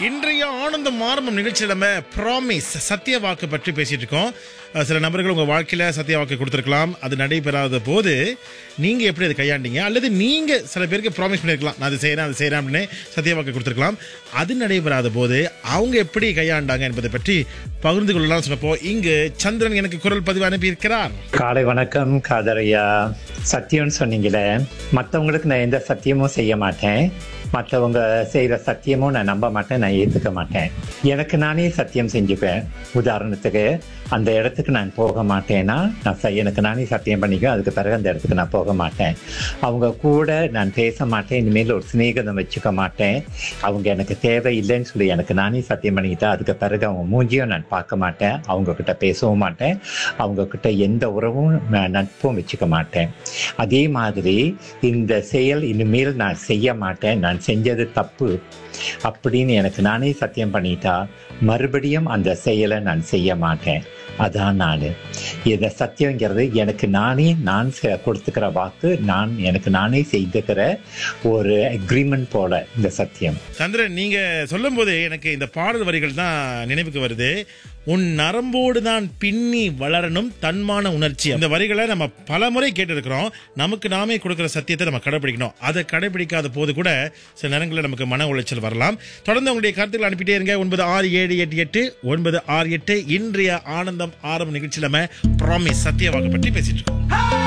இன்றைய ஆனந்தம் ஆரம்பம் நிகழ்ச்சியில் நம்ம ப்ராமிஸ் சத்திய வாக்கு பற்றி பேசிட்டு இருக்கோம் அஹ் சில நபர்கள் உங்க வாழ்க்கையில சத்திய வாக்கு கொடுத்திருக்கலாம் அது நடைபெறாத போது நீங்க எப்படி அதை கையாண்டீங்க அல்லது நீங்க சில பேருக்கு ப்ராமிஸ் பண்ணிருக்கலாம் நான் அது செய்யறேன் அது செய்யறேன் அப்படின்னு சத்திய வாக்கு கொடுத்திருக்கலாம் அது நடைபெறாத போது அவங்க எப்படி கையாண்டாங்க என்பதை பற்றி பகிர்ந்து கொள்ளலாம் சொன்னப்போ இங்கு சந்திரன் எனக்கு குரல் பதிவு அனுப்பியிருக்கிறார் காலை வணக்கம் காதரையா சத்தியம்னு சொன்னீங்களே மற்றவங்களுக்கு நான் எந்த சத்தியமும் செய்ய மாட்டேன் மற்றவங்க செய்கிற சத்தியமும் நான் நம்ப மாட்டேன் நான் ஏற்றுக்க மாட்டேன் எனக்கு நானே சத்தியம் செஞ்சுப்பேன் உதாரணத்துக்கு அந்த இடத்துக்கு நான் போக மாட்டேன்னா நான் ச- எனக்கு நானே சத்தியம் பண்ணிக்குவேன் அதுக்கு பிறகு அந்த இடத்துக்கு நான் போக மாட்டேன் அவங்க கூட நான் பேச மாட்டேன் இனிமேல் ஒரு சிநேகிதம் வச்சுக்க மாட்டேன் அவங்க எனக்கு தேவை இல்லைன்னு சொல்லி எனக்கு நானே சத்தியம் பண்ணிக்கிட்டா அதுக்கு பிறகு அவங்க மூஞ்சியும் நான் பார்க்க மாட்டேன் அவங்க கிட்ட பேசவும் மாட்டேன் அவங்க கிட்ட எந்த உறவும் நான் நட்பும் வச்சுக்க மாட்டேன் அதே மாதிரி இந்த செயல் இனிமேல் நான் செய்ய மாட்டேன் நான் செஞ்சது தப்பு அப்படின்னு எனக்கு நானே சத்தியம் பண்ணிட்டா மறுபடியும் அந்த செயலை நான் செய்ய மாட்டேன் அதான் நான் இந்த சத்தியங்கிறது எனக்கு நானே நான் செ- கொடுத்துக்கிற வாக்கு நான் எனக்கு நானே செய்துக்கிற ஒரு அக்ரிமெண்ட் போல இந்த சத்தியம் சந்திரன் நீங்க சொல்லும் போது எனக்கு இந்த பாடல் வரிகள் தான் நினைவுக்கு வருது உன் நரம்போடு தான் பின்னி வளரணும் தன்மான உணர்ச்சி அந்த வரிகளை நம்ம பல முறை கேட்டிருக்கிறோம் நமக்கு நாமே கொடுக்கிற சத்தியத்தை நம்ம கடைபிடிக்கணும் அதை கடைபிடிக்காத போது கூட சில நேரங்களில் நமக்கு மன உளைச்சல் வரலாம் தொடர்ந்து உங்களுடைய கருத்துக்கள் அனுப்பிட்டே இருங்க ஒன்பது ஆறு ஏழு எட்டு எட்டு ஒன்பது ஆறு எட்டு இன்றைய ஆனந்தம் ஆரம்ப நிகழ்ச்சியில் நம்ம ப்ராமிஸ் சத்தியவாக்கு பற்றி பேசிட்டு இருக்கோம்